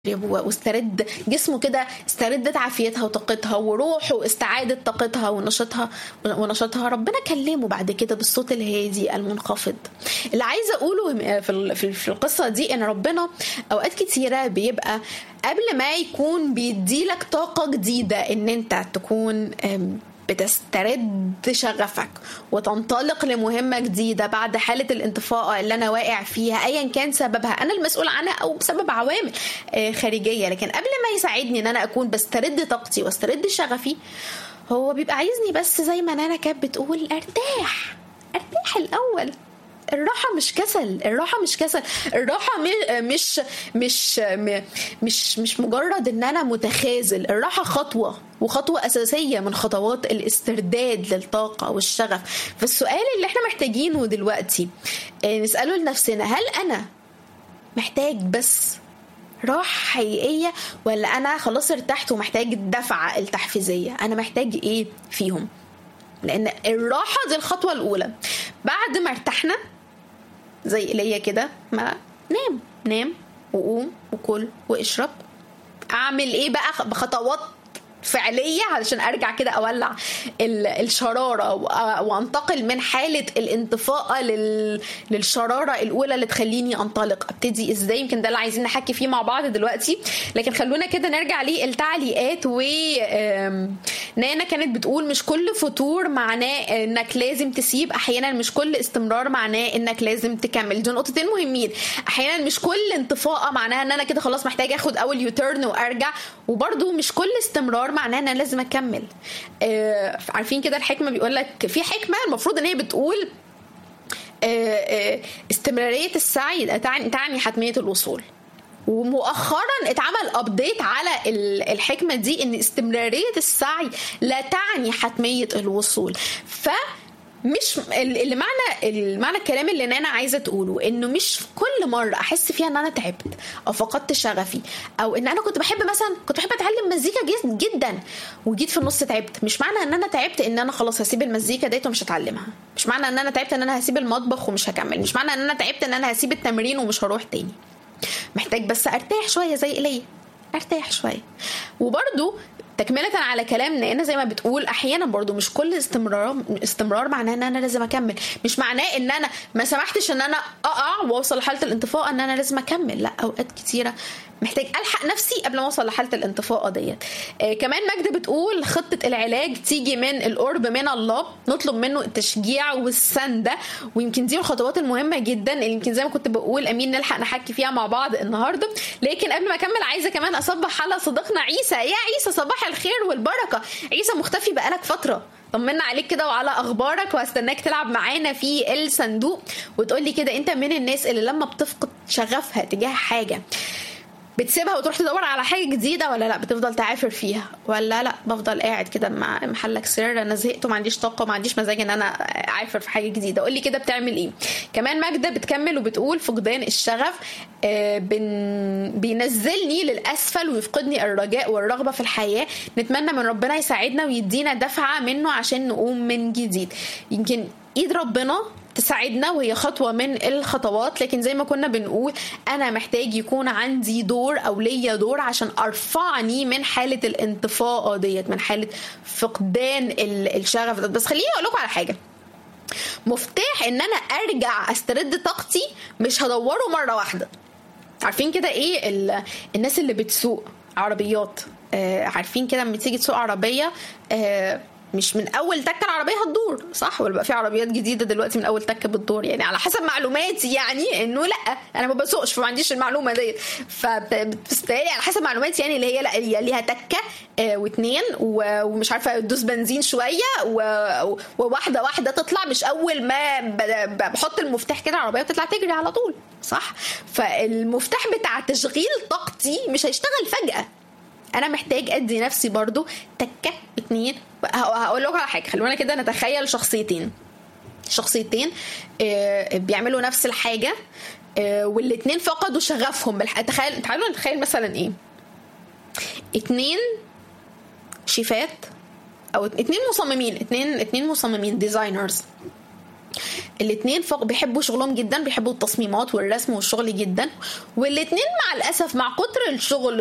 واسترد جسمه كده استردت عافيتها وطاقتها وروحه استعادت طاقتها ونشاطها ونشاطها ربنا كلمه بعد كده بالصوت الهادي المنخفض اللي عايزه اقوله في في القصه دي ان ربنا اوقات كتيره بيبقى قبل ما يكون بيديلك طاقه جديده ان انت تكون بتسترد شغفك وتنطلق لمهمه جديده بعد حاله الانطفاء اللي انا واقع فيها ايا كان سببها انا المسؤول عنها او بسبب عوامل خارجيه لكن قبل ما يساعدني ان انا اكون بسترد طاقتي واسترد شغفي هو بيبقى عايزني بس زي ما نانا كانت بتقول ارتاح ارتاح الاول الراحه مش كسل الراحه مش كسل الراحه مش مش مش مش مجرد ان انا متخاذل الراحه خطوه وخطوه اساسيه من خطوات الاسترداد للطاقه والشغف فالسؤال اللي احنا محتاجينه دلوقتي نساله لنفسنا هل انا محتاج بس راحة حقيقية ولا أنا خلاص ارتحت ومحتاج الدفعة التحفيزية أنا محتاج إيه فيهم لأن الراحة دي الخطوة الأولى بعد ما ارتحنا زي ايليا كده ما نام نام وقوم وكل واشرب اعمل ايه بقى بخطوات فعلية علشان ارجع كده اولع الشرارة وانتقل من حالة الانطفاء لل... للشرارة الاولى اللي تخليني انطلق ابتدي ازاي يمكن ده اللي عايزين نحكي فيه مع بعض دلوقتي لكن خلونا كده نرجع للتعليقات و نانا كانت بتقول مش كل فتور معناه انك لازم تسيب احيانا مش كل استمرار معناه انك لازم تكمل دول نقطتين مهمين احيانا مش كل انطفاء معناها ان انا كده خلاص محتاج اخد اول يوتيرن وارجع وبرده مش كل استمرار معناه ان انا لازم اكمل آه عارفين كده الحكمه بيقول لك في حكمه المفروض ان هي بتقول آه آه استمراريه السعي تعني تعني حتميه الوصول ومؤخرا اتعمل ابديت على الحكمه دي ان استمراريه السعي لا تعني حتميه الوصول ف مش اللي معنى المعنى الكلام اللي انا عايزه تقوله انه مش في كل مره احس فيها ان انا تعبت او فقدت شغفي او ان انا كنت بحب مثلا كنت بحب اتعلم مزيكا جدا وجيت في النص تعبت مش معنى ان انا تعبت ان انا خلاص هسيب المزيكا ديت ومش هتعلمها مش معنى ان انا تعبت ان انا هسيب المطبخ ومش هكمل مش معنى ان انا تعبت ان انا هسيب التمرين ومش هروح تاني محتاج بس ارتاح شويه زي ايليا ارتاح شويه وبرده تكملة على كلام نانا زي ما بتقول احيانا برضو مش كل استمرار استمرار معناه ان انا لازم اكمل مش معناه ان انا ما سمحتش ان انا اقع واوصل لحاله الانطفاء ان انا لازم اكمل لا اوقات كتيره محتاج الحق نفسي قبل ما اوصل لحاله الانطفاء ديت آه كمان ماجده بتقول خطه العلاج تيجي من القرب من الله نطلب منه التشجيع والسنده ويمكن دي الخطوات المهمه جدا اللي يمكن زي ما كنت بقول امين نلحق نحكي فيها مع بعض النهارده لكن قبل ما اكمل عايزه كمان اصبح على صديقنا عيسى يا عيسى صباح الخير والبركه عيسى مختفي بقالك فتره طمنا عليك كده وعلى اخبارك واستناك تلعب معانا في الصندوق وتقول لي كده انت من الناس اللي لما بتفقد شغفها تجاه حاجه بتسيبها وتروح تدور على حاجه جديده ولا لا بتفضل تعافر فيها ولا لا بفضل قاعد كده مع محلك سر انا زهقت وما عنديش طاقه وما عنديش مزاج ان انا اعافر في حاجه جديده قول لي كده بتعمل ايه كمان ماجده بتكمل وبتقول فقدان الشغف آه بن... بينزلني للاسفل ويفقدني الرجاء والرغبه في الحياه نتمنى من ربنا يساعدنا ويدينا دفعه منه عشان نقوم من جديد يمكن ايد ربنا تساعدنا وهي خطوة من الخطوات لكن زي ما كنا بنقول أنا محتاج يكون عندي دور أو ليا دور عشان أرفعني من حالة الانطفاء ديت من حالة فقدان الشغف ده بس خليني أقول لكم على حاجة مفتاح ان انا ارجع استرد طاقتي مش هدوره مره واحده عارفين كده ايه الناس اللي بتسوق عربيات آه عارفين كده لما تيجي تسوق عربيه آه مش من اول تكه العربيه هتدور صح ولا بقى في عربيات جديده دلوقتي من اول تكه بتدور يعني على حسب معلوماتي يعني انه لا انا ما بسوقش فما عنديش المعلومه ديت فبتستاهلي على حسب معلوماتي يعني اللي هي لا ليها تكه آه واثنين ومش عارفه تدوس بنزين شويه وواحده واحده تطلع مش اول ما بحط المفتاح كده العربيه بتطلع تجري على طول صح فالمفتاح بتاع تشغيل طاقتي مش هيشتغل فجاه انا محتاج ادي نفسي برضو تكه اتنين هقول لكم على حاجه خلونا كده نتخيل شخصيتين شخصيتين بيعملوا نفس الحاجه والاتنين فقدوا شغفهم بالح... تخيل تعالوا نتخيل مثلا ايه اتنين شيفات او اتنين مصممين اتنين اتنين مصممين ديزاينرز الاثنين فوق بيحبوا شغلهم جدا بيحبوا التصميمات والرسم والشغل جدا والاثنين مع الاسف مع كتر الشغل